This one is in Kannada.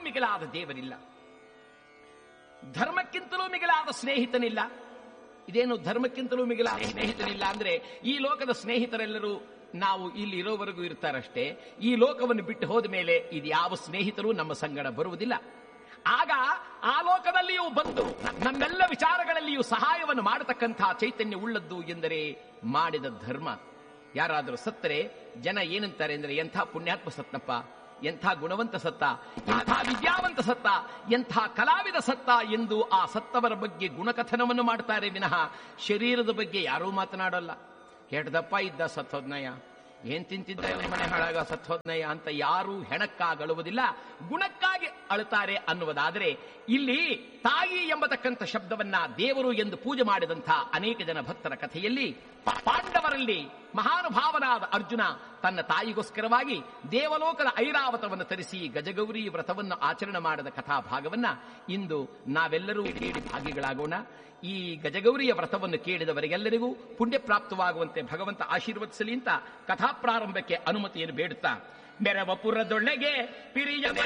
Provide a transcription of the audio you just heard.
ಮಿಗಿಲಾದ ದೇವರಿಲ್ಲ ಧರ್ಮಕ್ಕಿಂತಲೂ ಮಿಗಿಲಾದ ಸ್ನೇಹಿತನಿಲ್ಲ ಇದೇನು ಧರ್ಮಕ್ಕಿಂತಲೂ ಮಿಗಿಲಾದ ಸ್ನೇಹಿತನಿಲ್ಲ ಅಂದ್ರೆ ಈ ಲೋಕದ ಸ್ನೇಹಿತರೆಲ್ಲರೂ ನಾವು ಇಲ್ಲಿ ಇರೋವರೆಗೂ ಇರ್ತಾರಷ್ಟೇ ಈ ಲೋಕವನ್ನು ಬಿಟ್ಟು ಹೋದ ಮೇಲೆ ಇದು ಯಾವ ಸ್ನೇಹಿತರು ನಮ್ಮ ಸಂಗಡ ಬರುವುದಿಲ್ಲ ಆಗ ಆ ಲೋಕದಲ್ಲಿಯೂ ಬಂದು ನಮ್ಮೆಲ್ಲ ವಿಚಾರಗಳಲ್ಲಿಯೂ ಸಹಾಯವನ್ನು ಮಾಡತಕ್ಕಂತಹ ಚೈತನ್ಯ ಉಳ್ಳದ್ದು ಎಂದರೆ ಮಾಡಿದ ಧರ್ಮ ಯಾರಾದರೂ ಸತ್ತರೆ ಜನ ಏನಂತಾರೆ ಅಂದ್ರೆ ಎಂಥ ಪುಣ್ಯಾತ್ಮ ಸತ್ನಪ್ಪ ಎಂಥ ಗುಣವಂತ ಸತ್ತ ಎಂಥ ವಿದ್ಯಾವಂತ ಸತ್ತ ಎಂಥ ಕಲಾವಿದ ಸತ್ತ ಎಂದು ಆ ಸತ್ತವರ ಬಗ್ಗೆ ಗುಣಕಥನವನ್ನು ಮಾಡ್ತಾರೆ ವಿನಃ ಶರೀರದ ಬಗ್ಗೆ ಯಾರೂ ಮಾತನಾಡಲ್ಲ ಕೆಟ್ಟದಪ್ಪ ಇದ್ದ ಸತ್ತೋದ್ನಯ ಏನ್ ತಿಂತಿದ್ದ ಇವ್ನ್ ಮನೆ ಹಾಳಾಗ ಸತ್ತೋದ್ನಯ ಅಂತ ಯಾರೂ ಹೆಣಕ್ಕಾಗಿ ಅಳುವುದಿಲ್ಲ ಗುಣಕ್ಕಾಗಿ ಅಳುತ್ತಾರೆ ಅನ್ನುವುದಾದರೆ ಇಲ್ಲಿ ತಾಯಿ ಎಂಬತಕ್ಕಂಥ ಶಬ್ದವನ್ನ ದೇವರು ಎಂದು ಪೂಜೆ ಮಾಡಿದಂಥ ಅನೇಕ ಜನ ಭಕ್ತರ ಕಥೆಯಲ್ಲಿ ಪಾಂಡವರಲ್ಲಿ ಮಹಾನುಭಾವನಾದ ಅರ್ಜುನ ತನ್ನ ತಾಯಿಗೋಸ್ಕರವಾಗಿ ದೇವಲೋಕದ ಐರಾವತವನ್ನು ತರಿಸಿ ಗಜಗೌರಿ ವ್ರತವನ್ನು ಆಚರಣೆ ಮಾಡಿದ ಕಥಾ ಭಾಗವನ್ನ ಇಂದು ನಾವೆಲ್ಲರೂ ಕೇಳಿ ಭಾಗಿಗಳಾಗೋಣ ಈ ಗಜಗೌರಿಯ ವ್ರತವನ್ನು ಕೇಳಿದವರಿಗೆಲ್ಲರಿಗೂ ಪುಣ್ಯ ಪ್ರಾಪ್ತವಾಗುವಂತೆ ಭಗವಂತ ಆಶೀರ್ವದಿಸಲಿ ಅಂತ ಕಥಾ ಪ್ರಾರಂಭಕ್ಕೆ ಅನುಮತಿಯನ್ನು ಬೇಡುತ್ತಾ ಮೆರವಪುರದೊಳಗೆ ಪಿರಿಯ